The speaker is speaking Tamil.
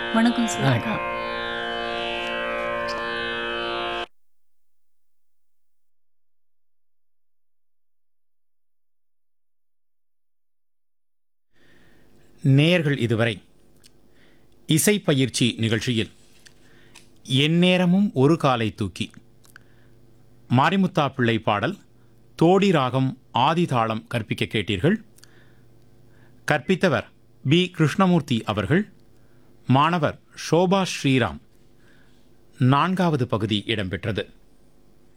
வணக்கம் சார் வணக்கம் நேயர்கள் இதுவரை இசை பயிற்சி நிகழ்ச்சியில் எந்நேரமும் ஒரு காலை தூக்கி மாரிமுத்தா பிள்ளை பாடல் தோடி ராகம் ஆதிதாளம் கற்பிக்க கேட்டீர்கள் கற்பித்தவர் பி கிருஷ்ணமூர்த்தி அவர்கள் மாணவர் ஷோபா ஸ்ரீராம் நான்காவது பகுதி இடம்பெற்றது